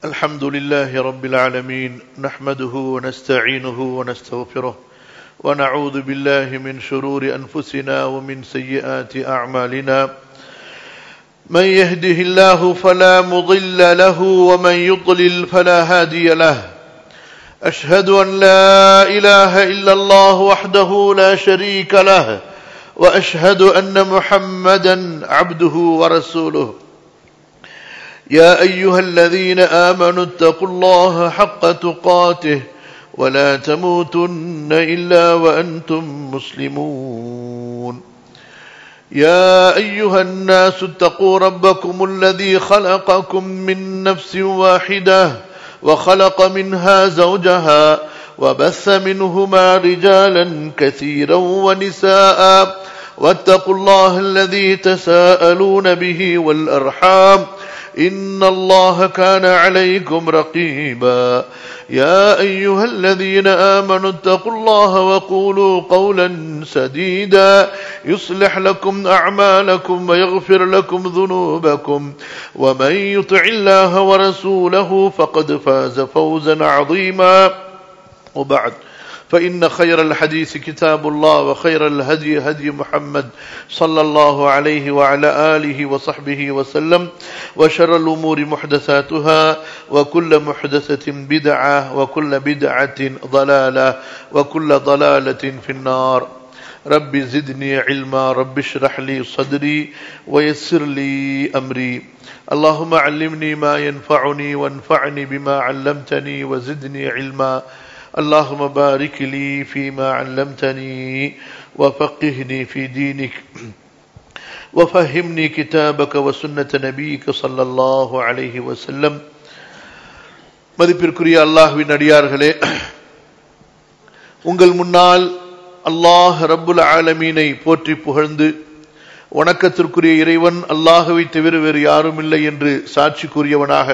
الحمد لله رب العالمين نحمده ونستعينه ونستغفره ونعوذ بالله من شرور انفسنا ومن سيئات اعمالنا من يهده الله فلا مضل له ومن يضلل فلا هادي له اشهد ان لا اله الا الله وحده لا شريك له واشهد ان محمدا عبده ورسوله يا ايها الذين امنوا اتقوا الله حق تقاته ولا تموتن الا وانتم مسلمون يا ايها الناس اتقوا ربكم الذي خلقكم من نفس واحده وخلق منها زوجها وبث منهما رجالا كثيرا ونساء واتقوا الله الذي تساءلون به والارحام ان الله كان عليكم رقيبا يا ايها الذين امنوا اتقوا الله وقولوا قولا سديدا يصلح لكم اعمالكم ويغفر لكم ذنوبكم ومن يطع الله ورسوله فقد فاز فوزا عظيما وبعد فإن خير الحديث كتاب الله وخير الهدي هدي محمد صلى الله عليه وعلى آله وصحبه وسلم وشر الأمور محدثاتها وكل محدثة بدعة وكل بدعة ضلالة وكل ضلالة في النار رب زدني علما رب اشرح لي صدري ويسر لي أمري اللهم علمني ما ينفعني وانفعني بما علمتني وزدني علما اللهم بارك لي فيما علمتني وفقهني في دينك وفهمني كتابك وسنة نبيك صلى الله عليه وسلم மதிப்பிற்குரிய அல்லாஹ்வின் அடியார்களே உங்கள் முன்னால் அல்லாஹ் ரப்புல் ஆலமீனை போற்றி புகழ்ந்து வணக்கத்திற்குரிய இறைவன் அல்லாஹுவை தவிர வேறு யாரும் இல்லை என்று சாட்சி கூறியவனாக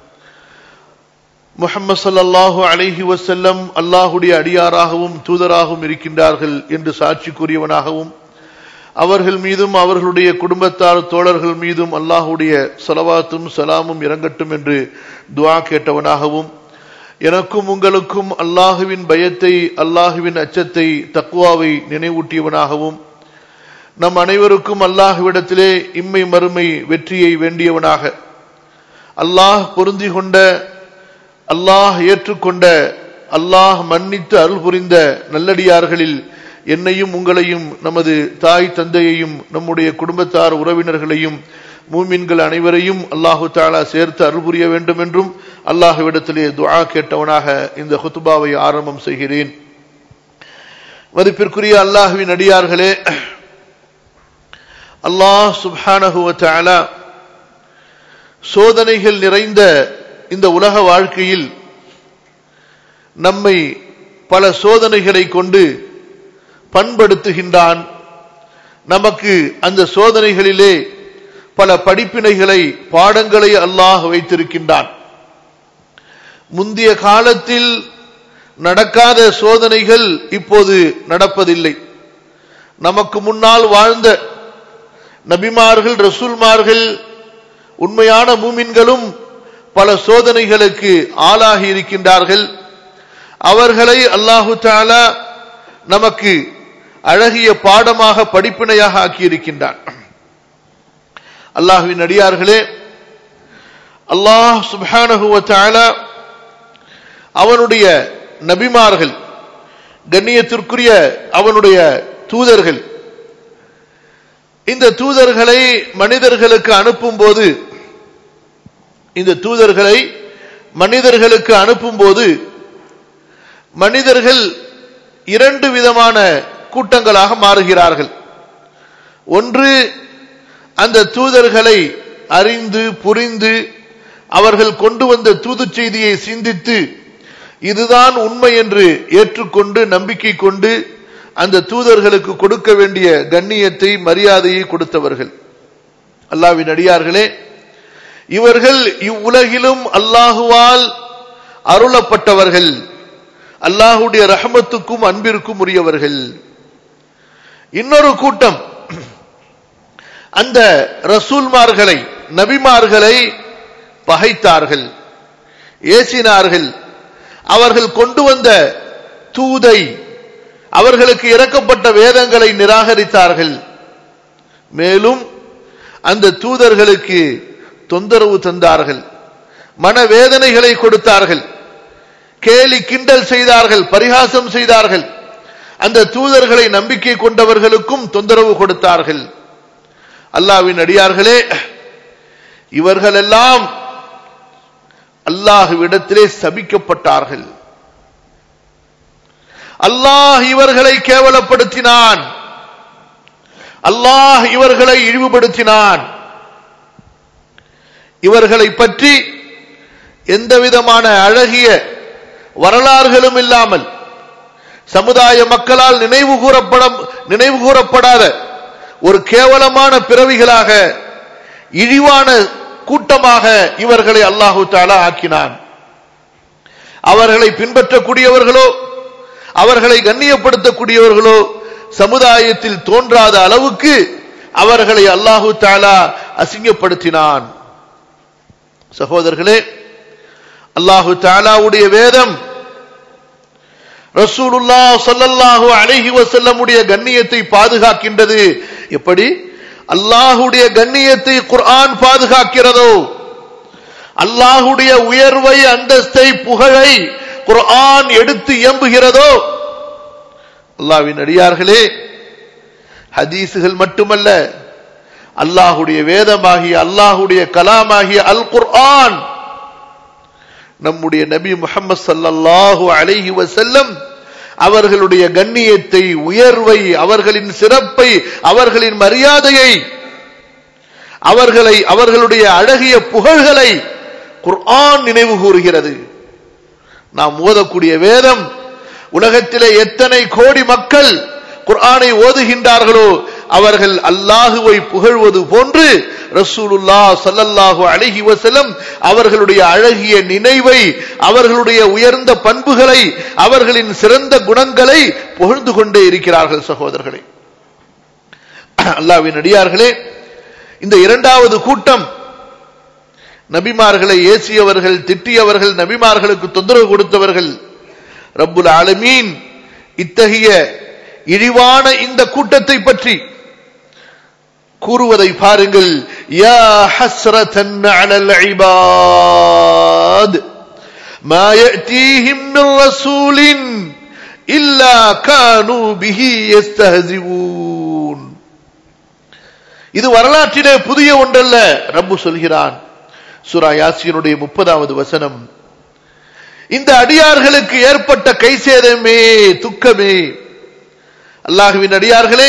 முகமது சல்லாஹூ அலைஹி வசல்லம் அல்லாஹுடைய அடியாராகவும் தூதராகவும் இருக்கின்றார்கள் என்று சாட்சி கூறியவனாகவும் அவர்கள் மீதும் அவர்களுடைய குடும்பத்தார் தோழர்கள் மீதும் அல்லாஹுடைய சலவாத்தும் சலாமும் இறங்கட்டும் என்று துவா கேட்டவனாகவும் எனக்கும் உங்களுக்கும் அல்லாஹுவின் பயத்தை அல்லாஹுவின் அச்சத்தை தக்குவாவை நினைவூட்டியவனாகவும் நம் அனைவருக்கும் அல்லாஹுவிடத்திலே இம்மை மறுமை வெற்றியை வேண்டியவனாக அல்லாஹ் பொருந்தி கொண்ட அல்லாஹ் ஏற்றுக்கொண்ட அல்லாஹ் மன்னித்து அருள் புரிந்த நல்லடியார்களில் என்னையும் உங்களையும் நமது தாய் தந்தையையும் நம்முடைய குடும்பத்தார் உறவினர்களையும் மூமின்கள் அனைவரையும் அல்லாஹு தாலா சேர்த்து அருள் புரிய வேண்டும் என்றும் அல்லாஹுவிடத்திலே துவா கேட்டவனாக இந்த ஹுத்துபாவை ஆரம்பம் செய்கிறேன் மதிப்பிற்குரிய அல்லாஹுவின் அடியார்களே அல்லாஹ் சுப்ஹானஹுவ தாலா சோதனைகள் நிறைந்த இந்த உலக வாழ்க்கையில் நம்மை பல சோதனைகளை கொண்டு பண்படுத்துகின்றான் நமக்கு அந்த சோதனைகளிலே பல படிப்பினைகளை பாடங்களை அல்லாஹ் வைத்திருக்கின்றான் முந்தைய காலத்தில் நடக்காத சோதனைகள் இப்போது நடப்பதில்லை நமக்கு முன்னால் வாழ்ந்த நபிமார்கள் ரசூல்மார்கள் உண்மையான மூமின்களும் பல சோதனைகளுக்கு ஆளாகி இருக்கின்றார்கள் அவர்களை அல்லாஹு தாலா நமக்கு அழகிய பாடமாக படிப்பினையாக ஆக்கியிருக்கின்றான் அல்லாஹுவின் அடியார்களே அல்லாஹ் சுபானகுவ தாலா அவனுடைய நபிமார்கள் கண்ணியத்திற்குரிய அவனுடைய தூதர்கள் இந்த தூதர்களை மனிதர்களுக்கு அனுப்பும் போது இந்த தூதர்களை மனிதர்களுக்கு அனுப்பும் போது மனிதர்கள் இரண்டு விதமான கூட்டங்களாக மாறுகிறார்கள் ஒன்று அந்த தூதர்களை அறிந்து புரிந்து அவர்கள் கொண்டு வந்த தூது செய்தியை சிந்தித்து இதுதான் உண்மை என்று ஏற்றுக்கொண்டு நம்பிக்கை கொண்டு அந்த தூதர்களுக்கு கொடுக்க வேண்டிய கண்ணியத்தை மரியாதையை கொடுத்தவர்கள் அல்லாவின் அடியார்களே இவர்கள் இவ்வுலகிலும் அல்லாஹுவால் அருளப்பட்டவர்கள் அல்லாஹுடைய ரஹமத்துக்கும் அன்பிற்கும் உரியவர்கள் இன்னொரு கூட்டம் அந்த ரசூல்மார்களை நபிமார்களை பகைத்தார்கள் ஏசினார்கள் அவர்கள் கொண்டு வந்த தூதை அவர்களுக்கு இறக்கப்பட்ட வேதங்களை நிராகரித்தார்கள் மேலும் அந்த தூதர்களுக்கு தொந்தரவு தந்தார்கள் மனவேதனைகளை கொடுத்தார்கள் கேலி கிண்டல் செய்தார்கள் பரிகாசம் செய்தார்கள் அந்த தூதர்களை நம்பிக்கை கொண்டவர்களுக்கும் தொந்தரவு கொடுத்தார்கள் அல்லாவின் அடியார்களே இவர்களெல்லாம் அல்லாஹுவிடத்திலே சபிக்கப்பட்டார்கள் அல்லாஹ் இவர்களை கேவலப்படுத்தினான் அல்லாஹ் இவர்களை இழிவுபடுத்தினான் இவர்களை பற்றி எந்த விதமான அழகிய வரலாறுகளும் இல்லாமல் சமுதாய மக்களால் நினைவு கூறப்பட நினைவு கூறப்படாத ஒரு கேவலமான பிறவிகளாக இழிவான கூட்டமாக இவர்களை அல்லாஹு தாலா ஆக்கினான் அவர்களை பின்பற்றக்கூடியவர்களோ அவர்களை கண்ணியப்படுத்தக்கூடியவர்களோ சமுதாயத்தில் தோன்றாத அளவுக்கு அவர்களை அல்லாஹு தாலா அசிங்கப்படுத்தினான் சகோதரர்களே அல்லாஹு தாலாவுடைய வேதம் ரசூலுல்லா சொல்லல்லாஹு அழகி வசல்லமுடைய கண்ணியத்தை பாதுகாக்கின்றது எப்படி அல்லாஹுடைய கண்ணியத்தை குர்ஆன் பாதுகாக்கிறதோ அல்லாஹுடைய உயர்வை அந்தஸ்தை புகழை குர்ஆன் எடுத்து இயம்புகிறதோ அல்லாவின் அடியார்களே ஹதீசுகள் மட்டுமல்ல அல்லாஹுடைய வேதமாகிய அல்லாஹுடைய கலாமாகிய அல் குர்ஆன் நம்முடைய நபி முகமது சல்லல்லாஹு அலைஹி வசல்லம் அவர்களுடைய கண்ணியத்தை உயர்வை அவர்களின் சிறப்பை அவர்களின் மரியாதையை அவர்களை அவர்களுடைய அழகிய புகழ்களை குர்ஆன் நினைவு கூறுகிறது நாம் ஓதக்கூடிய வேதம் உலகத்திலே எத்தனை கோடி மக்கள் குர்ஆனை ஓதுகின்றார்களோ அவர்கள் அல்லாஹுவை புகழ்வது போன்று ரசூலுல்லா சல்லல்லாஹு அழகி வசலம் அவர்களுடைய அழகிய நினைவை அவர்களுடைய உயர்ந்த பண்புகளை அவர்களின் சிறந்த குணங்களை புகழ்ந்து கொண்டே இருக்கிறார்கள் சகோதரர்களே அல்லாவின் அடியார்களே இந்த இரண்டாவது கூட்டம் நபிமார்களை ஏசியவர்கள் திட்டியவர்கள் நபிமார்களுக்கு தொந்தரவு கொடுத்தவர்கள் ரப்புல் ஆலமீன் இத்தகைய இழிவான இந்த கூட்டத்தை பற்றி கூறுவதை பாருங்கள் யா ஹஸ்ரதன் அலல் இபாத் ما يأتيهم من رسول إلا كانوا به يستهزئون இது வரலாற்றிலே புதிய ஒன்றல்ல ரப்பு சொல்கிறான் சுரா யாசியனுடைய முப்பதாவது வசனம் இந்த அடியார்களுக்கு ஏற்பட்ட கைசேதமே துக்கமே அல்லாஹுவின் அடியார்களே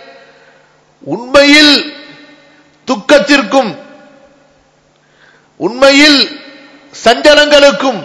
உண்மையில் துக்கத்திற்கும் உண்மையில் சஞ்சலங்களுக்கும்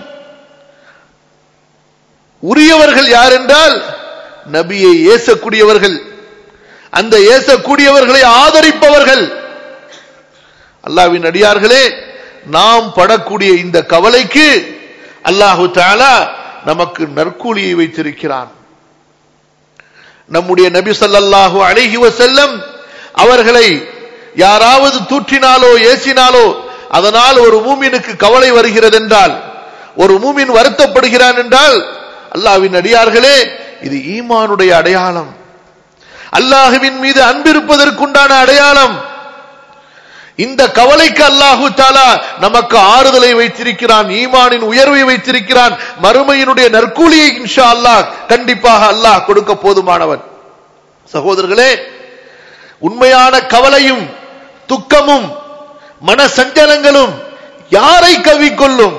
உரியவர்கள் யார் என்றால் நபியை ஏசக்கூடியவர்கள் அந்த ஏசக்கூடியவர்களை ஆதரிப்பவர்கள் அல்லாவின் அடியார்களே நாம் படக்கூடிய இந்த கவலைக்கு அல்லாஹு தாலா நமக்கு நற்கூலியை வைத்திருக்கிறான் நம்முடைய நபி ஸல்லல்லாஹு அலைஹி வஸல்லம் அவர்களை யாராவது தூற்றினாலோ ஏசினாலோ அதனால் ஒரு மூமினுக்கு கவலை வருகிறது என்றால் ஒரு மூமின் வருத்தப்படுகிறான் என்றால் அல்லாஹ்வின் அடியார்களே இது ஈமானுடைய அடையாளம் அல்லாஹுவின் மீது அன்பிருப்பதற்குண்டான அடையாளம் இந்த கவலைக்கு அல்லாஹு தாலா நமக்கு ஆறுதலை வைத்திருக்கிறான் ஈமானின் உயர்வை வைத்திருக்கிறான் மறுமையினுடைய நற்கூலியை இன்ஷா அல்லாஹ் கண்டிப்பாக அல்லாஹ் கொடுக்க போதுமானவன் சகோதரர்களே உண்மையான கவலையும் துக்கமும் மன சஞ்சலங்களும் யாரை கவிக்கொள்ளும்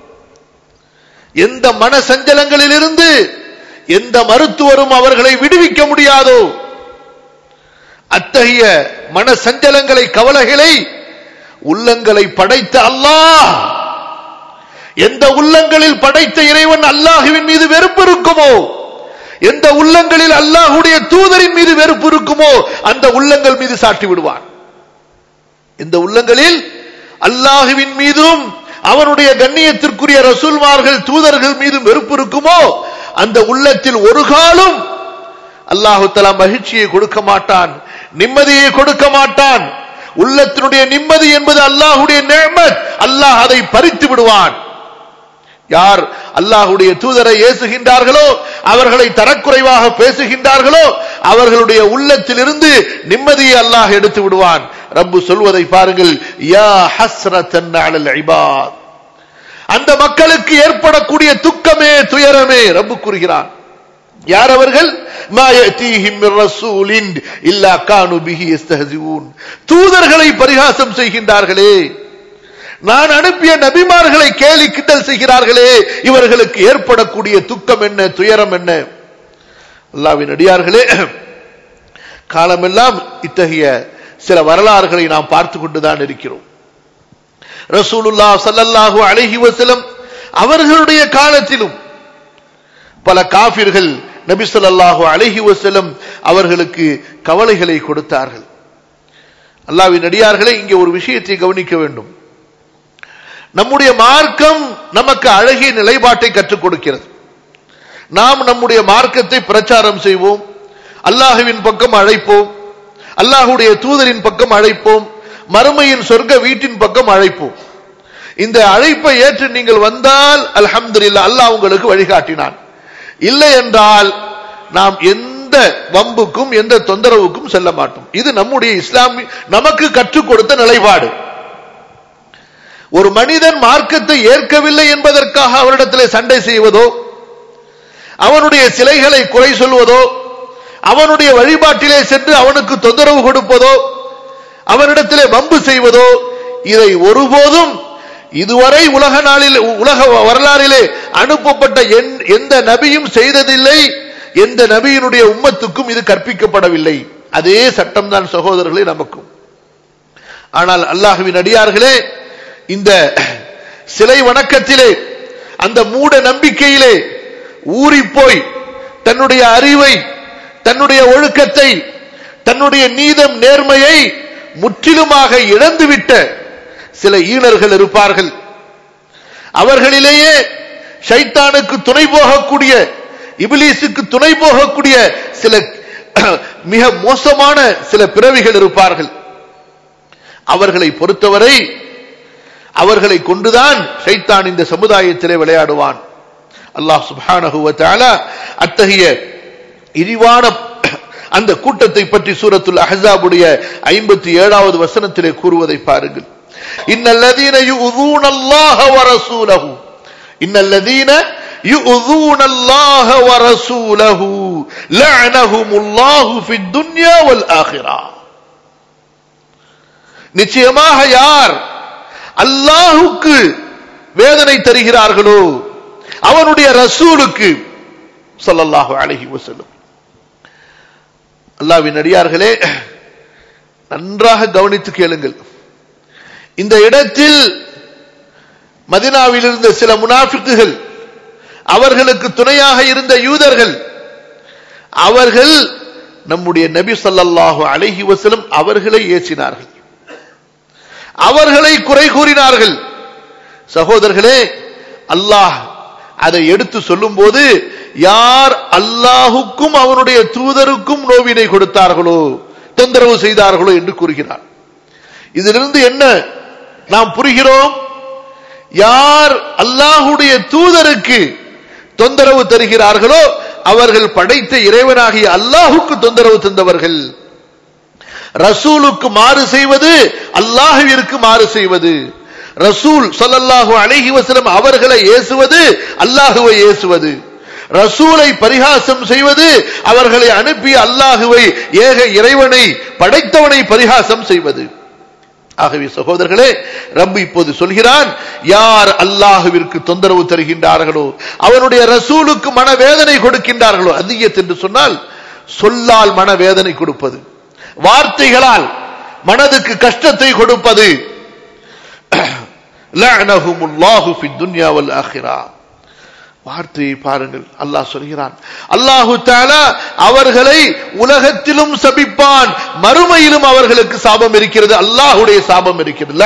எந்த மன சஞ்சலங்களிலிருந்து எந்த மருத்துவரும் அவர்களை விடுவிக்க முடியாதோ அத்தகைய மன சஞ்சலங்களை கவலைகளை உள்ளங்களை படைத்த அல்லாஹ் எந்த உள்ளங்களில் படைத்த இறைவன் அல்லாஹுவின் மீது வெறுப்பு இருக்குமோ எந்த உள்ளங்களில் அல்லாஹுடைய தூதரின் மீது வெறுப்பு இருக்குமோ அந்த உள்ளங்கள் மீது சாட்டி விடுவான் இந்த உள்ளங்களில் அல்லாஹுவின் மீதும் அவனுடைய கண்ணியத்திற்குரிய ரசூல்மார்கள் தூதர்கள் மீதும் வெறுப்பு இருக்குமோ அந்த உள்ளத்தில் ஒரு காலம் அல்லாஹு தலா மகிழ்ச்சியை கொடுக்க மாட்டான் நிம்மதியை கொடுக்க மாட்டான் உள்ளத்தினுடைய நிம்மதி என்பது அல்லாஹுடைய நேமத் அல்லாஹ் அதை பறித்து விடுவான் யார் அல்லாஹுடைய தூதரை ஏசுகின்றார்களோ அவர்களை தரக்குறைவாக பேசுகின்றார்களோ அவர்களுடைய உள்ளத்திலிருந்து நிம்மதியை அல்லாஹ் எடுத்து விடுவான் ரப்பு சொல்வதை பாருங்கள் யா ஹஸ்ரத்தன் அலல் இபாத் அந்த மக்களுக்கு ஏற்படக்கூடிய துக்கமே துயரமே ரப்பு கூறுகிறான் யார் அவர்கள் தூதர்களை பரிகாசம் செய்கின்றார்களே நான் அனுப்பிய நபிமார்களை கேலி கிண்டல் செய்கிறார்களே இவர்களுக்கு ஏற்படக்கூடிய துக்கம் என்ன துயரம் என்ன அல்லாவின் அடியார்களே காலமெல்லாம் இத்தகைய சில வரலாறுகளை நாம் பார்த்து கொண்டுதான் இருக்கிறோம் ரசூலுல்லா சல்லல்லாஹு அழகி வசலம் அவர்களுடைய காலத்திலும் பல காபிர்கள் நபி சொல்லாஹு அழகி வசலம் அவர்களுக்கு கவலைகளை கொடுத்தார்கள் அல்லாவின் அடியார்களே இங்கே ஒரு விஷயத்தை கவனிக்க வேண்டும் நம்முடைய மார்க்கம் நமக்கு அழகிய நிலைப்பாட்டை கற்றுக் கொடுக்கிறது நாம் நம்முடைய மார்க்கத்தை பிரச்சாரம் செய்வோம் அல்லாஹுவின் பக்கம் அழைப்போம் அல்லாஹுடைய தூதரின் பக்கம் அழைப்போம் மறுமையின் சொர்க்க வீட்டின் பக்கம் அழைப்போம் இந்த அழைப்பை ஏற்று நீங்கள் வந்தால் அல்ஹம்துலில்லாஹ் அல்லாஹ் உங்களுக்கு வழிகாட்டினான் இல்லை என்றால் நாம் எந்த வம்புக்கும் எந்த தொந்தரவுக்கும் செல்ல மாட்டோம் இது நம்முடைய இஸ்லாமி நமக்கு கற்றுக் கொடுத்த நிலைப்பாடு ஒரு மனிதன் மார்க்கத்தை ஏற்கவில்லை என்பதற்காக அவரிடத்தில் சண்டை செய்வதோ அவனுடைய சிலைகளை குறை சொல்வதோ அவனுடைய வழிபாட்டிலே சென்று அவனுக்கு தொந்தரவு கொடுப்பதோ அவனிடத்திலே வம்பு செய்வதோ இதை ஒருபோதும் இதுவரை உலக நாளில் உலக வரலாறிலே அனுப்பப்பட்ட எந்த நபியும் செய்ததில்லை எந்த நபியினுடைய உம்மத்துக்கும் இது கற்பிக்கப்படவில்லை அதே சட்டம் தான் சகோதரர்களே நமக்கும் ஆனால் அல்லாஹுவின் அடியார்களே இந்த சிலை வணக்கத்திலே அந்த மூட நம்பிக்கையிலே ஊறி போய் தன்னுடைய அறிவை தன்னுடைய ஒழுக்கத்தை தன்னுடைய நீதம் நேர்மையை முற்றிலுமாக இழந்துவிட்ட சில ஈனர்கள் இருப்பார்கள் அவர்களிலேயே ஷைத்தானுக்கு துணை போகக்கூடிய இபிலீசுக்கு துணை போகக்கூடிய சில மிக மோசமான சில பிறவிகள் இருப்பார்கள் அவர்களை பொறுத்தவரை அவர்களை கொண்டுதான் ஷைத்தான் இந்த சமுதாயத்திலே விளையாடுவான் அல்லாஹ் சுபானகுவத்தால அத்தகைய இழிவான அந்த கூட்டத்தை பற்றி சூரத்துல் அஹாபுடைய ஐம்பத்தி ஏழாவது வசனத்திலே கூறுவதை பாருங்கள் இன்னல்லதீன யுஊன அல்லாஹ வரசூலஹு இன்னல்லதீன யுஊன அல்லாஹ வரசூலஹு லஅனஹுமுல்லாஹு ஃபித் துன்யா வல் ஆখিরা நிச்சயமாக யார் அல்லாஹுக்கு வேதனை தருகிறார்களோ அவனுடைய ரசூலுக்கு சொல்லல்லாஹு அழகி வசல்லும் அல்லாவின் அடியார்களே நன்றாக கவனித்து கேளுங்கள் இந்த இடத்தில் மதினாவில் இருந்த சில முனாஃபிக்குகள் அவர்களுக்கு துணையாக இருந்த யூதர்கள் அவர்கள் நம்முடைய நபி சொல்லல்லாஹு அழகி வசலம் அவர்களை ஏசினார்கள் அவர்களை குறை கூறினார்கள் சகோதரர்களே அல்லாஹ் அதை எடுத்து சொல்லும் போது யார் அல்லாஹுக்கும் அவனுடைய தூதருக்கும் நோவினை கொடுத்தார்களோ தொந்தரவு செய்தார்களோ என்று கூறுகிறார் இதிலிருந்து என்ன நாம் புரிகிறோம் யார் அல்லாஹுடைய தூதருக்கு தொந்தரவு தருகிறார்களோ அவர்கள் படைத்த இறைவனாகிய அல்லாஹுக்கு தொந்தரவு தந்தவர்கள் ரசூலுக்கு மாறு செய்வது அல்லாஹுவிற்கு மாறு செய்வது ரசூல் சொல்லல்லாஹு அழகி வசலம் அவர்களை ஏசுவது அல்லாஹுவை ஏசுவது ரசூலை பரிகாசம் செய்வது அவர்களை அனுப்பிய அல்லாஹுவை ஏக இறைவனை படைத்தவனை பரிகாசம் செய்வது ஆகவே சகோதரர்களே ரப்பு இப்போது சொல்கிறான் யார் அல்லாஹுவிற்கு தொந்தரவு தருகின்றார்களோ அவனுடைய ரசூலுக்கு மனவேதனை கொடுக்கின்றார்களோ அதிகத் என்று சொன்னால் சொல்லால் மனவேதனை கொடுப்பது வார்த்தைகளால் மனதுக்கு கஷ்டத்தை கொடுப்பது வார்த்தையை பாருங்கள் அல்லாஹ் சொல்கிறான் அல்லாஹு தாலா அவர்களை உலகத்திலும் சபிப்பான் மறுமையிலும் அவர்களுக்கு சாபம் இருக்கிறது அல்லாஹுடைய சாபம் இருக்கிறது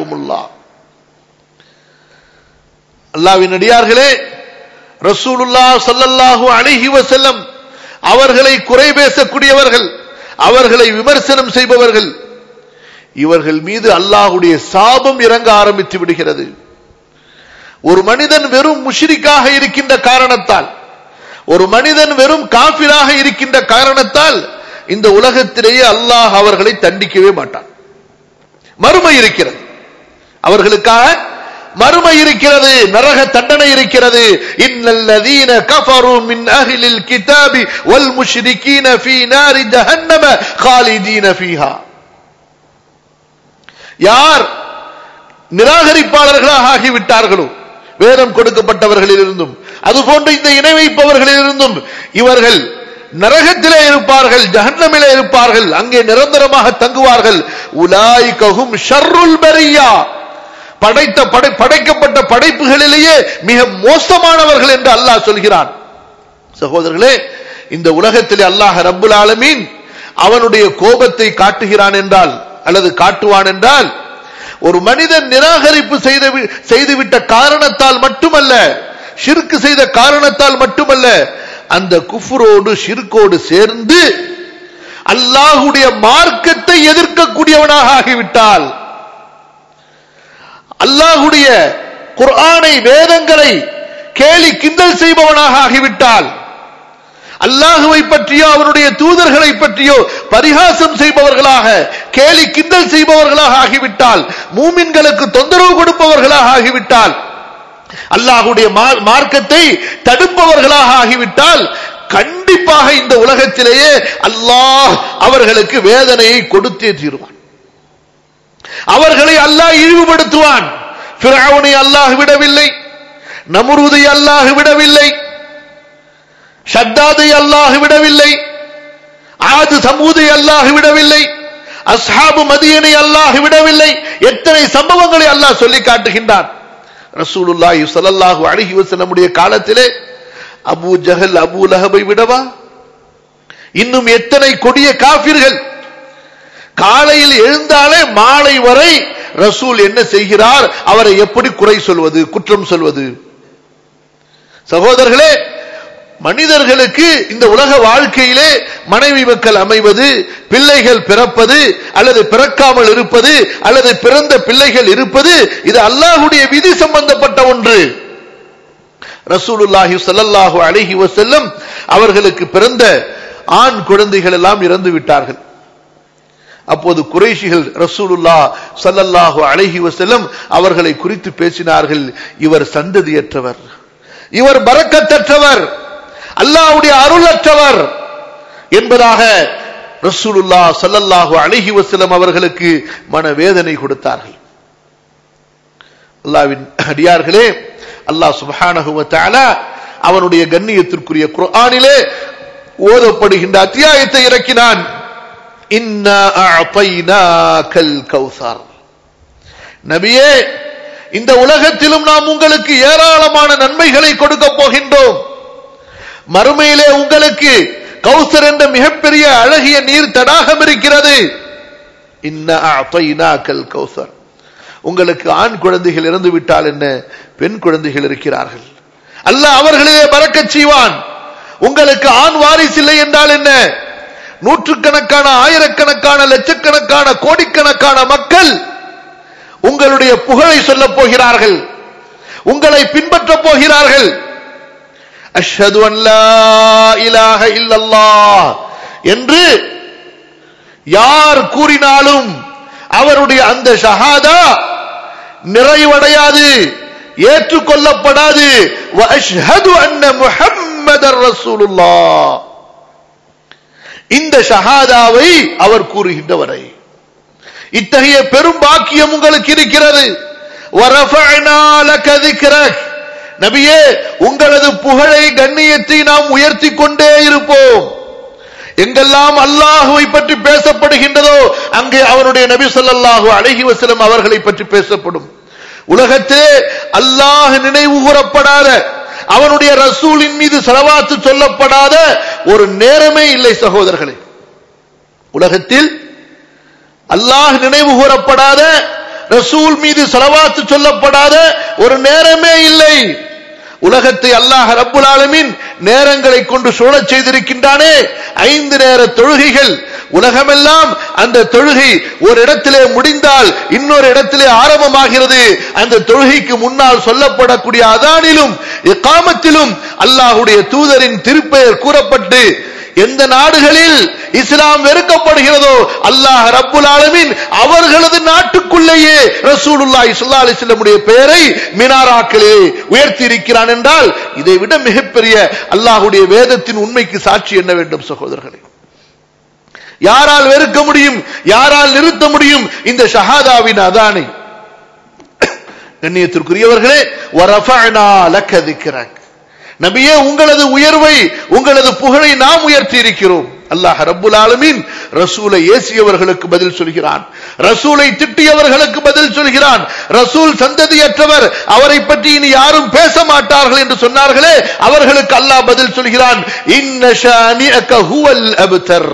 அல்லாவின் அடியார்களே ரசூலுல்லா சல்லல்லாஹு அழகி வசல்லம் அவர்களை குறை பேசக்கூடியவர்கள் அவர்களை விமர்சனம் செய்பவர்கள் இவர்கள் மீது அல்லாஹுடைய சாபம் இறங்க ஆரம்பித்து விடுகிறது ஒரு மனிதன் வெறும் முஷிரிக்காக இருக்கின்ற காரணத்தால் ஒரு மனிதன் வெறும் காபிராக இருக்கின்ற காரணத்தால் இந்த உலகத்திலேயே அல்லாஹ் அவர்களை தண்டிக்கவே மாட்டான் மறுமை இருக்கிறது அவர்களுக்காக மறுமை இருக்கிறது நரக தண்டனை இருக்கிறது இன்னல்லதீன கஃபரு மின் அஹ்லில் கிதாபி வல் முஷ்ரிகீன ஃபீ நாரி ஜஹன்னம காலிதீன ஃபீஹா யார் நிராகரிப்பாளர்களாக ஆகிவிட்டார்களோ வேதம் கொடுக்கப்பட்டவர்களில் இருந்தும் அதுபோன்று இந்த இணை வைப்பவர்களில் இருந்தும் இவர்கள் நரகத்திலே இருப்பார்கள் ஜஹன்னமிலே இருப்பார்கள் அங்கே நிரந்தரமாக தங்குவார்கள் உலாய் ககும் ஷர்ருல் பரியா படைத்த படை படைக்கப்பட்ட படைப்புகளிலேயே மிக மோசமானவர்கள் என்று அல்லாஹ் சொல்கிறான் சகோதரர்களே இந்த உலகத்திலே அல்லாஹ் ரப்புல் ஆலமீன் அவனுடைய கோபத்தை காட்டுகிறான் என்றால் அல்லது காட்டுவான் என்றால் ஒரு மனிதன் நிராகரிப்பு செய்து செய்துவிட்ட காரணத்தால் மட்டுமல்ல ஷிர்க்கு செய்த காரணத்தால் மட்டுமல்ல அந்த குஃபுரோடு ஷிர்கோடு சேர்ந்து அல்லாஹுடைய மார்க்கத்தை எதிர்க்கக்கூடியவனாக ஆகிவிட்டால் அல்லாஹுடைய குர்ஆனை வேதங்களை கேலி கிண்டல் செய்பவனாக ஆகிவிட்டால் அல்லாஹுவை பற்றியோ அவனுடைய தூதர்களை பற்றியோ பரிகாசம் செய்பவர்களாக கேலி கிண்டல் செய்பவர்களாக ஆகிவிட்டால் மூமின்களுக்கு தொந்தரவு கொடுப்பவர்களாக ஆகிவிட்டால் அல்லாஹுடைய மார்க்கத்தை தடுப்பவர்களாக ஆகிவிட்டால் கண்டிப்பாக இந்த உலகத்திலேயே அல்லாஹ் அவர்களுக்கு வேதனையை கொடுத்தே தீருவான் அவர்களை அல்லாஹ் இழிவுபடுத்துவான் பிராவுனை அல்லாஹ் விடவில்லை நமுருதை அல்லாஹ் விடவில்லை ஷத்தாதை அல்லாஹ் விடவில்லை ஆது சமூதை அல்லாஹ் விடவில்லை அஸ்ஹாபு மதியனை அல்லாஹ் விடவில்லை எத்தனை சம்பவங்களை அல்லாஹ் சொல்லி காட்டுகின்றான் ரசூலுல்லாஹி ஸல்லல்லாஹு அலைஹி வஸல்லமுடைய காலத்திலே அபூ ஜஹல் அபூ லஹபை விடவா இன்னும் எத்தனை கொடிய காபிர்கள் காலையில் எழுந்தாலே மாலை வரை ரசூல் என்ன செய்கிறார் அவரை எப்படி குறை சொல்வது குற்றம் சொல்வது சகோதரர்களே மனிதர்களுக்கு இந்த உலக வாழ்க்கையிலே மனைவி மக்கள் அமைவது பிள்ளைகள் பிறப்பது அல்லது பிறக்காமல் இருப்பது அல்லது பிறந்த பிள்ளைகள் இருப்பது இது அல்லாஹுடைய விதி சம்பந்தப்பட்ட ஒன்று ரசூலுல்லாஹி ஸல்லல்லாஹு அலைஹி வஸல்லம் அவர்களுக்கு பிறந்த ஆண் குழந்தைகள் எல்லாம் இறந்து விட்டார்கள் அப்போது குறைஷிகள் ரசூலுல்லா சல்லல்லாஹு அலைஹி வஸல்லம் அவர்களை குறித்து பேசினார்கள் இவர் சந்ததியற்றவர் இவர் பரக்கத்தற்றவர் அல்லாஹ்வுடைய அருளற்றவர் என்பதாக ரசூலுல்லா சல்லல்லாஹு அலைஹி வஸல்லம் அவர்களுக்கு மனவேதனை கொடுத்தார்கள் அல்லாவின் அடியார்களே அல்லாஹ் சுப்ஹானஹு வ தஆலா அவனுடைய கண்ணியத்திற்குரிய குர்ஆனிலே ஓதப்படுகின்ற அத்தியாயத்தை இறக்கினான் இன்னா அஅதைனாக்கல் கௌசர் நபியே இந்த உலகத்திலும் நாம் உங்களுக்கு ஏராளமான நன்மைகளை கொடுக்க போகின்றோம் மறுமையிலே உங்களுக்கு கௌசர் என்ற மிகப்பெரிய அழகிய நீர் தடாகம் இருக்கிறது இன்னா அஅதைனாக்கல் கௌசர் உங்களுக்கு ஆண் குழந்தைகள் இறந்து விட்டால் என்ன பெண் குழந்தைகள் இருக்கிறார்கள் அல்லாஹ் அவர்களிலே பறக்கச் செய்வான் உங்களுக்கு ஆண் வாரிசு இல்லை என்றால் என்ன நூற்றுக்கணக்கான ஆயிரக்கணக்கான லட்சக்கணக்கான கோடிக்கணக்கான மக்கள் உங்களுடைய புகழை சொல்லப் போகிறார்கள் உங்களை பின்பற்றப் போகிறார்கள் அஷ்ஹது அல்லா இலாஹ இல்லல்லாஹ் என்று யார் கூறினாலும் அவருடைய அந்த ஷஹாதா நிறைவடையாது ஏற்றுக்கொள்ளப்படாது வஅஷ்ஹது அன்ன முஹம்மதர் ரசூலுல்லாஹ் இந்த ஷஹாதாவை அவர் கூறுகின்ற வரை இத்தகைய பெரும் பாக்கியம் உங்களுக்கு இருக்கிறது وَرَفَعْنَا لَكَ ذِكْرَكَ நபியே உங்களது புகழை கண்ணியத்தை நாம் உயர்த்தி கொண்டே இருப்போம் எங்கெல்லாம் அல்லாஹுவை பற்றி பேசப்படுகின்றதோ அங்கே அவனுடைய நபி ஸல்லல்லாஹு அலைஹி வஸல்லம் அவர்களை பற்றி பேசப்படும் உலகத்திலே அல்லாஹ் நினைவு கூறப்படாத அவனுடைய ரசூலின் மீது செலவாத்து சொல்லப்படாத ஒரு நேரமே இல்லை சகோதரர்களே உலகத்தில் அல்லாஹ் நினைவு கூறப்படாத ரசூல் மீது செலவாத்து சொல்லப்படாத ஒரு நேரமே இல்லை உலகத்தை அல்லாஹ் ரப்புல் ஆலமீன் நேரங்களை கொண்டு சூழச் செய்திருக்கின்றானே ஐந்து நேர தொழுகைகள் உலகமெல்லாம் அந்த தொழுகை ஒரு இடத்திலே முடிந்தால் இன்னொரு இடத்திலே ஆரம்பமாகிறது அந்த தொழுகைக்கு முன்னால் சொல்லப்படக்கூடிய அதானிலும் இக்காமத்திலும் அல்லாஹுடைய தூதரின் திருப்பெயர் கூறப்பட்டு எந்த நாடுகளில் இஸ்லாம் வெறுக்கப்படுகிறதோ அல்லாஹ் ரப்புல் ஆலமீன் அவர்களது நாட்டுக்குள்ளேயே ரசூலுல்லாஹி ஸல்லல்லாஹு அலைஹி வஸல்லமுடைய பெயரை மினாராக்களே உயர்த்தி இருக்கிறான் என்றால் இதை விட மிகப்பெரிய அல்லாஹ்வுடைய வேதத்தின் உண்மைக்கு சாட்சி என்ன வேண்டும் சகோதரர்களே யாரால் வெறுக்க முடியும் யாரால் நிறுத்த முடியும் இந்த ஷஹாதாவின் அதானை கண்ணியத்திற்குரியவர்களே வரஃபஅனா லக்க திக்ரக் நபியே உங்களது உயர்வை உங்களது புகழை நாம் உயர்த்தி இருக்கிறோம் அல்லாஹ் ரப்புல் ஆலமீன் ரசூலை ஏசியவர்களுக்கு பதில் சொல்கிறான் ரசூலை திட்டியவர்களுக்கு பதில் சொல்கிறான் ரசூல் சந்ததியற்றவர் அவரை பற்றி இனி யாரும் பேச மாட்டார்கள் என்று சொன்னார்களே அவர்களுக்கு அல்லாஹ் பதில் சொல்கிறான் இன்ன ஷானிஅக ஹுவல் அப்தர்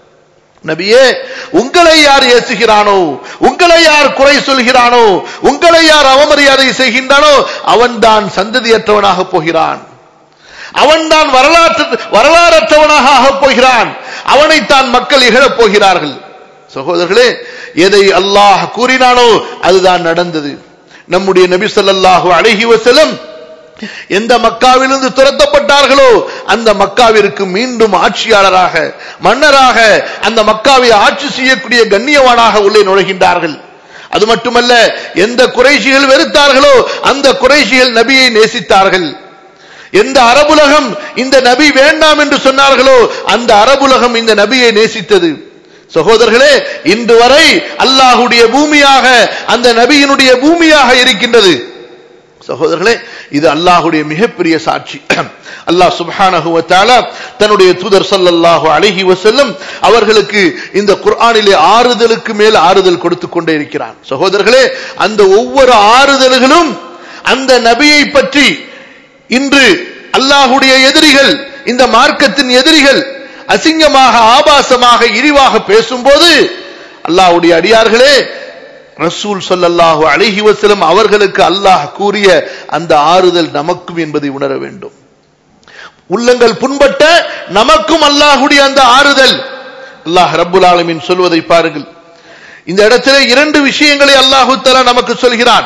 நபியே உங்களை யார் ஏசுகிறானோ உங்களை யார் குறை சொல்கிறானோ உங்களை யார் அவமரியாதை செய்கின்றானோ அவன்தான் சந்ததியற்றவனாக போகிறான் அவன்தான் வரலாற்று வரலாறற்றவனாக ஆகப் போகிறான் அவனைத்தான் மக்கள் இகழப் போகிறார்கள் சகோதரர்களே எதை அல்லாஹ் கூறினானோ அதுதான் நடந்தது நம்முடைய நபி ஸல்லல்லாஹு அலைஹி வஸல்லம் எந்த மக்காவிலிருந்து துரத்தப்பட்டார்களோ அந்த மக்காவிற்கு மீண்டும் ஆட்சியாளராக மன்னராக அந்த மக்காவை ஆட்சி செய்யக்கூடிய கண்ணியவானாக உள்ளே நுழைகின்றார்கள் அது மட்டுமல்ல எந்த குறைஷிகள் வெறுத்தார்களோ அந்த குறைஷிகள் நபியை நேசித்தார்கள் எந்த அரபுலகம் இந்த நபி வேண்டாம் என்று சொன்னார்களோ அந்த அரபுலகம் இந்த நபியை நேசித்தது சகோதரர்களே இன்று வரை அல்லாஹுடைய பூமியாக அந்த நபியினுடைய பூமியாக இருக்கின்றது சகோதரர்களே இது அல்லாஹுடைய மிகப்பெரிய சாட்சி அல்லாஹ் சுப்ஹானஹு வ தஆலா தன்னுடைய தூதர் ஸல்லல்லாஹு அலைஹி வஸல்லம் அவர்களுக்கு இந்த குர்ஆனிலே ஆறுதலுக்கு மேல் ஆறுதல் கொடுத்து கொண்டே இருக்கிறான் சகோதரர்களே அந்த ஒவ்வொரு ஆறுதல்களும் அந்த நபியை பற்றி இன்று அல்லாஹுடைய எதிரிகள் இந்த மார்க்கத்தின் எதிரிகள் அசிங்கமாக ஆபாசமாக இழிவாக பேசும்போது அல்லாஹ்வுடைய அடியார்களே ரசூல் சொல்லல்லாஹு அலைஹி வஸல்லம் அவர்களுக்கு அல்லாஹ் கூறிய அந்த ஆறுதல் நமக்கும் என்பதை உணர வேண்டும் உள்ளங்கள் புண்பட்ட நமக்கும் அல்லாஹுடைய அந்த ஆறுதல் அல்லாஹ் ரப்புல் ஆலமீன் சொல்வதை பாருங்கள் இந்த இடத்திலே இரண்டு விஷயங்களை அல்லாஹு தஆலா நமக்கு சொல்கிறான்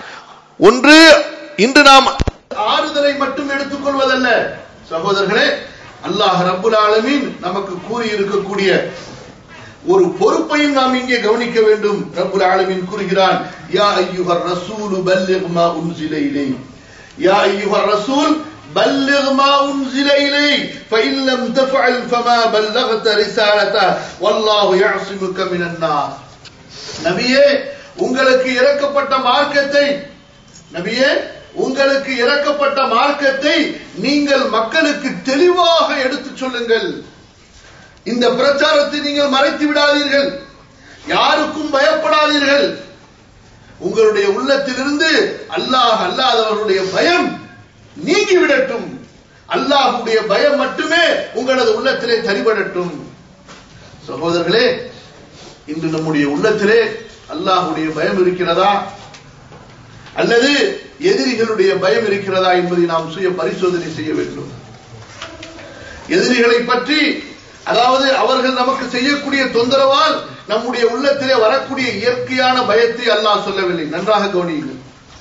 ஒன்று இன்று நாம் ஆறுதலை மட்டும் எடுத்துக்கொள்வதல்ல சகோதரர்களே அல்லாஹ் ரப்புல் ஆலமீன் நமக்கு கூறி இருக்கக்கூடிய ஒரு பொறுப்பையும் நாம் இங்கே கவனிக்க வேண்டும் ரப்புல் ஆலமீன் கூறுகிறான் யா ஐயுஹர் ரசூல் பல்லிக் மா உன்சில இலை யா ஐயுஹர் ரசூல் بلغ ما أنزل إليك فإن لم تفعل فما بلغت رسالته والله يعصمك من الناس நபியே உங்களுக்கு இறக்கப்பட்ட மார்க்கத்தை நபியே உங்களுக்கு இறக்கப்பட்ட மார்க்கத்தை நீங்கள் மக்களுக்கு தெளிவாக எடுத்துச் சொல்லுங்கள் இந்த பிரச்சாரத்தை நீங்கள் மறைத்து விடாதீர்கள் யாருக்கும் பயப்படாதீர்கள் உங்களுடைய உள்ளத்திலிருந்து அல்லாஹ் அல்லாதவர்களுடைய பயம் நீங்கி விடட்டும் அல்லாஹுடைய பயம் மட்டுமே உங்களது உள்ளத்திலே தரிபடட்டும் சகோதரர்களே இன்று நம்முடைய உள்ளத்திலே அல்லாஹுடைய பயம் இருக்கிறதா அல்லது எதிரிகளுடைய பயம் இருக்கிறதா என்பதை நாம் சுய பரிசோதனை செய்ய வேண்டும் எதிரிகளை பற்றி அதாவது அவர்கள் நமக்கு செய்யக்கூடிய தொந்தரவால் நம்முடைய உள்ளத்திலே வரக்கூடிய இயற்கையான பயத்தை அல்லாஹ் சொல்லவில்லை நன்றாக கவனியுங்கள்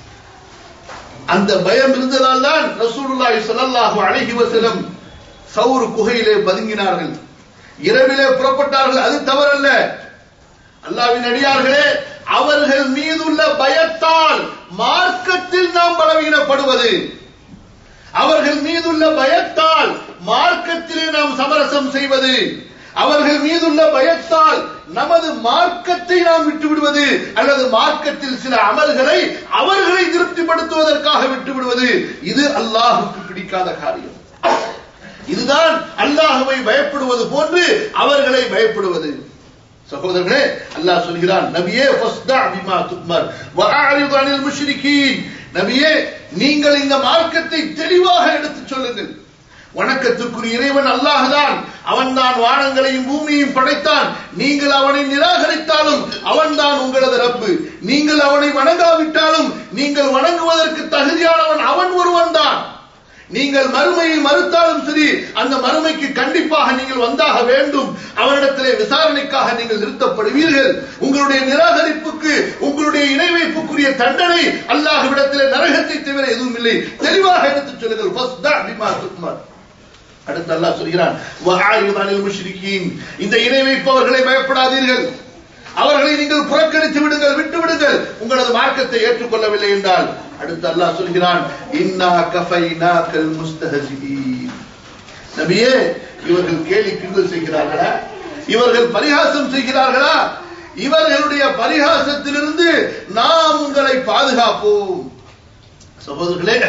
அந்த பயம் இருந்ததால் தான் ரசூலுல்லாஹி ஸல்லல்லாஹு அலைஹி வஸல்லம் சவுர் குகையிலே பதுங்கினார்கள் இரவிலே புறப்பட்டார்கள் அது தவறல்ல அல்லாவின் அடியார்களே அவர்கள் மீதுள்ள பயத்தால் மார்க்கத்தில் நாம் பலவீனப்படுவது அவர்கள் மீதுள்ள பயத்தால் மார்க்கத்திலே நாம் சமரசம் செய்வது அவர்கள் மீதுள்ள பயத்தால் நமது மார்க்கத்தை நாம் விட்டு விடுவது அல்லது மார்க்கத்தில் சில அமல்களை அவர்களை திருப்திப்படுத்துவதற்காக விட்டு விடுவது இது அல்லாஹுக்கு பிடிக்காத காரியம் இதுதான் அல்லாஹுவை பயப்படுவது போன்று அவர்களை பயப்படுவது சகோதரர்களே அல்லாஹ் சொல்கிறான் நபியே ஃபஸ்தா பிமா துக்மர் வஅரிது அனில் முஷ்ரிகீன் நபியே நீங்கள் இந்த மார்க்கத்தை தெளிவாக எடுத்துச் சொல்லுங்கள் வணக்கத்துக்குரிய இறைவன் அல்லாஹ்தான் அவன்தான் வானங்களையும் பூமியையும் படைத்தான் நீங்கள் அவனை நிராகரித்தாலும் அவன்தான் உங்களது ரப்பு நீங்கள் அவனை வணங்காவிட்டாலும் நீங்கள் வணங்குவதற்கு தகுதியானவன் அவன் ஒருவன் தான் நீங்கள் மறுமையை மறுத்தாலும் சரி அந்த மறுமைக்கு கண்டிப்பாக நீங்கள் வந்தாக வேண்டும் அவரிடத்திலே விசாரணைக்காக நீங்கள் நிறுத்தப்படுவீர்கள் உங்களுடைய நிராகரிப்புக்கு உங்களுடைய இணை வைப்புக்குரிய தண்டனை அல்லாஹ்விடத்திலே நரகத்தை தவிர எதுவும் இல்லை தெளிவாக எடுத்துச் சொல்லுங்கள் ஃபஸ்தா பிமா துக்மர் அடுத்து அல்லாஹ் சொல்கிறான் வஹாரித் அனில் முஷ்ரிகீன் இந்த இணை வைப்பவர்களை பயப்படாதீர்கள் அவர்களை நீங்கள் புறக்கணித்து விடுங்கள் விட்டு விடுங்கள் உங்களது மார்க்கத்தை ஏற்றுக்கொள்ளவில்லை என்றால் அடுத்து அல்லாஹ் சொல்கிறான் இன்னா கஃபைனாக்கல் முஸ்தஹசிபீன் நபியே இவர்கள் கேலி கிண்டல் செய்கிறார்களா இவர்கள் பரிகாசம் செய்கிறார்களா இவர்களுடைய பரிகாசத்திலிருந்து நாம் உங்களை பாதுகாப்போம் சகோதரர்களே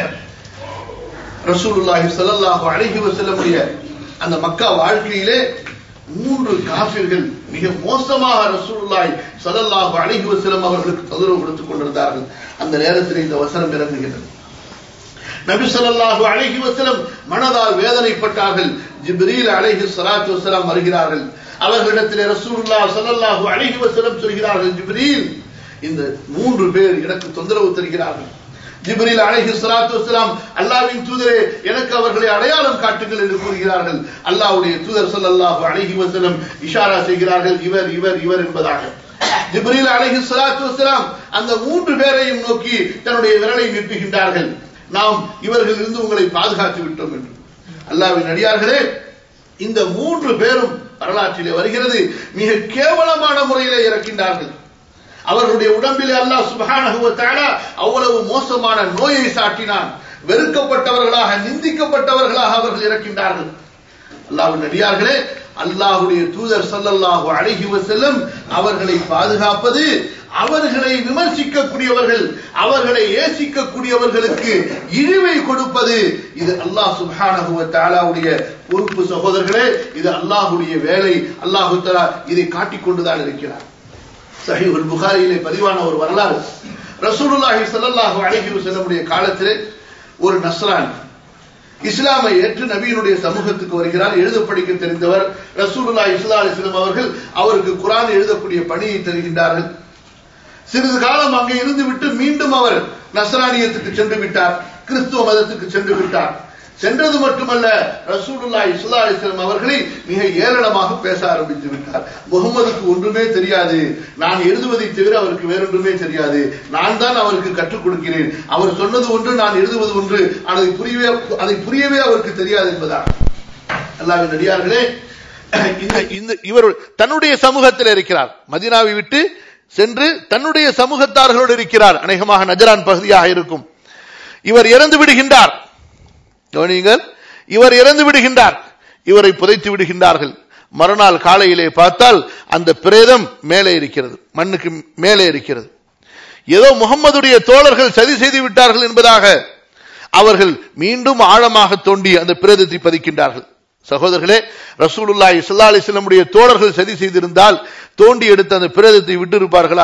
ரசூலுல்லாஹி ஸல்லல்லாஹு அலைஹி வஸல்லமுடைய அந்த மக்கா வாழ்க்கையிலே மூன்று காபிர்கள் மிக மோசமாக ரசூலுல்லாஹி ஸல்லல்லாஹு அலைஹி வஸல்லம் அவர்களுக்கு தொந்தரவு கொடுத்துக் கொண்டிருந்தார்கள் அந்த நேரத்தில் இந்த வசனம் இறங்குகிறது நபி ஸல்லல்லாஹு அலைஹி வஸல்லம் மனதால் வேதனைப்பட்டார்கள் ஜிப்ரீல் அலைஹி ஸலாத்து வஸலாம் வருகிறார்கள் அவர்களிடத்திலே ரசூலுல்லாஹ் ஸல்லல்லாஹு அலைஹி வஸல்லம் சொல்கிறார்கள் ஜிப்ரீல் இந்த மூன்று பேர் எனக்கு தொந்தரவு தருகிறார்கள் ஜிப்ரீல் அலைஹி ஸலாத்து வஸலாம் அல்லாஹ்வின் தூதரே எனக்கு அவர்களை அடையாளம் காட்டுங்கள் என்று கூறுகிறார்கள் அல்லாஹ்வுடைய தூதர் ஸல்லல்லாஹு அலைஹி வஸல்லம் இஷாரா செய்கிறார்கள் இவர் இவர் இவர் என்பதாக ஜிப்ரீல் அலைஹி ஸலாத்து வஸலாம் அந்த மூன்று பேரையும் நோக்கி தன்னுடைய விரலை நீட்டுகின்றார்கள் நாம் இவர்களிலிருந்து உங்களை பாதுகாத்து விட்டோம் என்று அல்லாஹ்வின் அடியார்களே இந்த மூன்று பேரும் வரலாற்றிலே வருகிறது மிக கேவலமான முறையிலே இறக்கின்றார்கள் அவர்களுடைய உடம்பிலே அல்லாஹ் சுப்ஹானஹு வ தஆலா அவ்வளவு மோசமான நோயை சாட்டினான் வெறுக்கப்பட்டவர்களாக நிந்திக்கப்பட்டவர்களாக அவர்கள் இறக்கின்றார்கள் அல்லாஹ்வின் அடியார்களே அல்லாஹ்வுடைய தூதர் ஸல்லல்லாஹு அலைஹி வஸல்லம் அவர்களை பாதுகாப்பது அவர்களை விமர்சிக்கக்கூடியவர்கள் அவர்களை ஏசிக்கக்கூடியவர்களுக்கு இழிவை கொடுப்பது இது அல்லாஹ் சுப்ஹானஹு வ தஆலாவுடைய பொறுப்பு சகோதரர்களே இது அல்லாஹ்வுடைய வேலை அல்லாஹு தஆலா இதை காட்டிக் கொண்டுதான் இருக்கிறார் சஹீஹுல் புகாரியிலே பதிவான ஒரு வரலாறு ரசூலுல்லாஹி ஸல்லல்லாஹு அலைஹி வஸல்லமுடைய காலத்திலே ஒரு நஸ்ரானி இஸ்லாமை ஏற்று நபியினுடைய சமூகத்துக்கு வருகிறார் எழுத படிக்க தெரிந்தவர் ரசூலுல்லாஹி ஸல்லல்லாஹு அலைஹி வஸல்லம் அவர்கள் அவருக்கு குர்ஆன் எழுதக்கூடிய பணியை தருகின்றார்கள் சிறிது காலம் அங்கே இருந்து விட்டு மீண்டும் அவர் நஸ்ரானியத்துக்கு சென்று விட்டார் கிறிஸ்துவ மதத்துக்கு சென்று விட்டார் சென்றது மட்டுமல்ல ரசூலுல்லாஹி ஸல்லல்லாஹு அலைஹி வஸல்லம் அவர்களை மிக ஏளனமாக பேச ஆரம்பித்து விட்டார் முகமதுக்கு ஒன்றுமே தெரியாது நான் எழுதுவதை தவிர அவருக்கு வேறொன்றுமே தெரியாது நான் தான் அவருக்கு கற்றுக் கொடுக்கிறேன் அவர் சொன்னது ஒன்று நான் எழுதுவது ஒன்று அதை புரியவே அதை புரியவே அவருக்கு தெரியாது என்பதா அல்லாஹ்வின் அடியார்களே இந்த இந்த இவர் தன்னுடைய சமூகத்தில் இருக்கிறார் மதீனாவை விட்டு சென்று தன்னுடைய சமூகத்தார்களோடு இருக்கிறார் அநேகமாக நஜரான் பகுதியாக இருக்கும் இவர் இறந்து விடுகின்றார் கவனியுங்கள் இவர் இறந்து விடுகின்றார் இவரை புதைத்து விடுகின்றார்கள் மறுநாள் காலையிலே பார்த்தால் அந்த பிரேதம் மேலே இருக்கிறது மண்ணுக்கு மேலே இருக்கிறது ஏதோ முகம்மதுடைய தோழர்கள் சதி செய்து விட்டார்கள் என்பதாக அவர்கள் மீண்டும் ஆழமாக தோண்டி அந்த பிரேதத்தை பதிக்கின்றார்கள் சகோதரர்களே ரசூலுல்லாஹி ஸல்லல்லாஹு அலைஹி வஸல்லமுடைய தோழர்கள் சதி செய்திருந்தால் தோண்டி எடுத்து அந்த பிரேதத்தை விட்டு இருப்பார்களா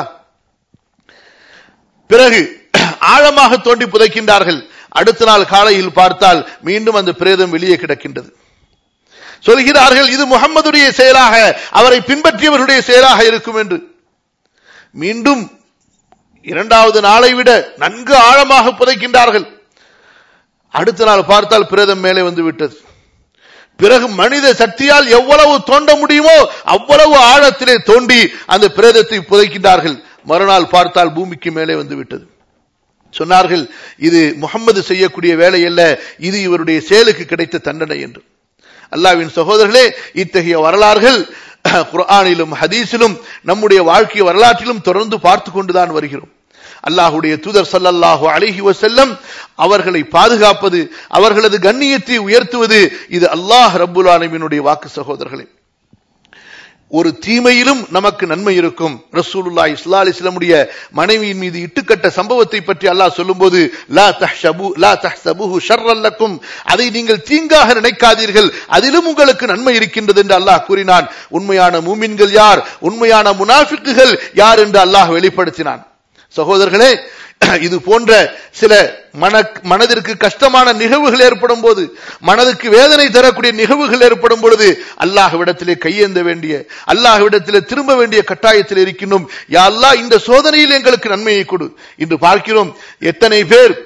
பிறகு ஆழமாக தோண்டி புதைக்கின்றார்கள் அடுத்த நாள் காலையில் பார்த்தால் மீண்டும் அந்த பிரேதம் வெளியே கிடக்கின்றது சொல்கிறார்கள் இது முகம்மதுடைய செயலாக அவரை பின்பற்றியவர்களுடைய செயலாக இருக்கும் என்று மீண்டும் இரண்டாவது நாளை விட நன்கு ஆழமாக புதைக்கின்றார்கள் அடுத்த நாள் பார்த்தால் பிரேதம் மேலே வந்து விட்டது பிறகு மனித சக்தியால் எவ்வளவு தோண்ட முடியுமோ அவ்வளவு ஆழத்திலே தோண்டி அந்த பிரேதத்தை புதைக்கின்றார்கள் மறுநாள் பார்த்தால் பூமிக்கு மேலே வந்து விட்டது சொன்னார்கள் இது முகம்மது செய்யக்கூடிய வேலை அல்ல இது இவருடைய செயலுக்கு கிடைத்த தண்டனை என்று அல்லாவின் சகோதரர்களே இத்தகைய வரலாறுகள் குர்ஆனிலும் ஹதீஸிலும் நம்முடைய வாழ்க்கை வரலாற்றிலும் தொடர்ந்து பார்த்து கொண்டுதான் வருகிறோம் அல்லாஹுடைய தூதர் சல்லல்லாஹு அலைஹி வசல்லம் அவர்களை பாதுகாப்பது அவர்களது கண்ணியத்தை உயர்த்துவது இது அல்லாஹ் ரப்புல் ஆலமீனுடைய வாக்கு சகோதரர்களே ஒரு தீமையிலும் நமக்கு நன்மை இருக்கும் ரசூலுல்லாஹி ஸல்லல்லாஹு அலைஹி வஸல்லமுடைய மனைவியின் மீது இட்டுக்கட்ட சம்பவத்தை பற்றி அல்லாஹ் சொல்லும்போது லா தஹ்ஷபு லா தஹ்சபுஹு ஷர்ரல் லக்கும் அதை நீங்கள் தீங்காக நினைக்காதீர்கள் அதிலும் உங்களுக்கு நன்மை இருக்கின்றது என்று அல்லாஹ் கூறினான் உண்மையான மூமின்கள் யார் உண்மையான முனாஃபிக்குகள் யார் என்று அல்லாஹ் வெளிப்படுத்தினான் சகோதரர்களே இது போன்ற சில மன மனதிற்கு கஷ்டமான நிகழ்வுகள் ஏற்படும் போது மனதுக்கு வேதனை தரக்கூடிய நிகழ்வுகள் ஏற்படும் பொழுது அல்லாஹ்விடத்திலே கையேந்த வேண்டிய அல்லாஹ்விடத்திலே திரும்ப வேண்டிய கட்டாயத்தில் இருக்கின்றோம் யா அல்லாஹ் இந்த சோதனையில் எங்களுக்கு நன்மையை கொடு இன்று பார்க்கிறோம் எத்தனை பேர்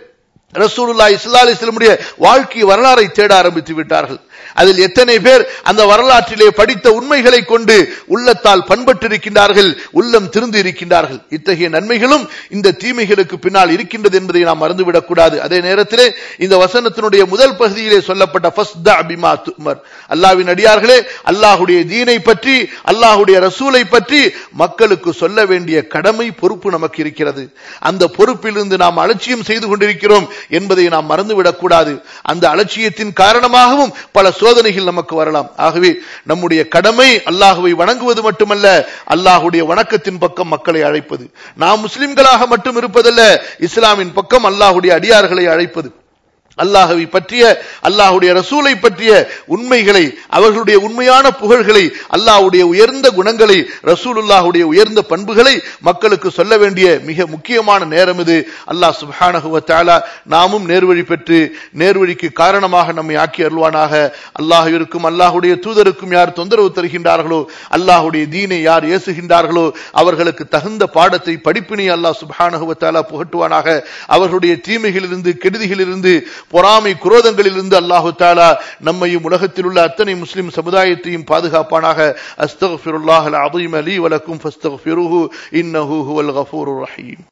ரசூலுல்லா இஸ்லா அலிஸ்லமுடைய வாழ்க்கை வரலாறை தேட ஆரம்பித்து விட்டார்கள் அதில் எத்தனை பேர் அந்த வரலாற்றிலே படித்த உண்மைகளை கொண்டு உள்ளத்தால் பண்பட்டிருக்கின்றார்கள் உள்ளம் திருந்து இருக்கின்றார்கள் இத்தகைய நன்மைகளும் இந்த தீமைகளுக்கு பின்னால் இருக்கின்றது என்பதை நாம் மறந்துவிடக் கூடாது அதே நேரத்திலே இந்த வசனத்தினுடைய முதல் பகுதியிலே சொல்லப்பட்ட ஃபஸ்தா பிமா துமர் அல்லாவின் அடியார்களே அல்லாஹுடைய தீனை பற்றி அல்லாஹுடைய ரசூலை பற்றி மக்களுக்கு சொல்ல வேண்டிய கடமை பொறுப்பு நமக்கு இருக்கிறது அந்த பொறுப்பிலிருந்து நாம் அலட்சியம் செய்து கொண்டிருக்கிறோம் என்பதை நாம் மறந்துவிடக் கூடாது அந்த அலட்சியத்தின் காரணமாகவும் பல சோதனைகள் நமக்கு வரலாம் ஆகவே நம்முடைய கடமை அல்லாஹுவை வணங்குவது மட்டுமல்ல அல்லாஹுடைய வணக்கத்தின் பக்கம் மக்களை அழைப்பது நாம் முஸ்லிம்களாக மட்டும் இருப்பதல்ல இஸ்லாமின் பக்கம் அல்லாஹுடைய அடியார்களை அழைப்பது அல்லாஹவை பற்றிய அல்லாஹுடைய ரசூலை பற்றிய உண்மைகளை அவர்களுடைய உண்மையான புகழ்களை அல்லாஹுடைய உயர்ந்த குணங்களை ரசூலுல்லாஹுடைய உயர்ந்த பண்புகளை மக்களுக்கு சொல்ல வேண்டிய மிக முக்கியமான நேரம் இது அல்லாஹ் சுபானகுவ தாலா நாமும் நேர்வழி பெற்று நேர்வழிக்கு காரணமாக நம்மை ஆக்கி அருள்வானாக அல்லாஹிற்கும் அல்லாஹுடைய தூதருக்கும் யார் தொந்தரவு தருகின்றார்களோ அல்லாஹுடைய தீனை யார் ஏசுகின்றார்களோ அவர்களுக்கு தகுந்த பாடத்தை படிப்பினை அல்லாஹ் சுபானகுவ தாலா புகட்டுவானாக அவர்களுடைய தீமைகளிலிருந்து கெடுதிகளிலிருந்து பொறாமை குரோதங்களிலிருந்து அல்லாஹு தாலா நம்மையும் உலகத்தில் உள்ள அத்தனை முஸ்லிம் சமுதாயத்தையும் பாதுகாப்பானாக அஸ்தகுல்லாஹ் அலீம் அலி வலக்கும் ஃபஸ்தகுஃபிருஹு இன்னஹு ஹுவல் கஃபூருர் ரஹீம்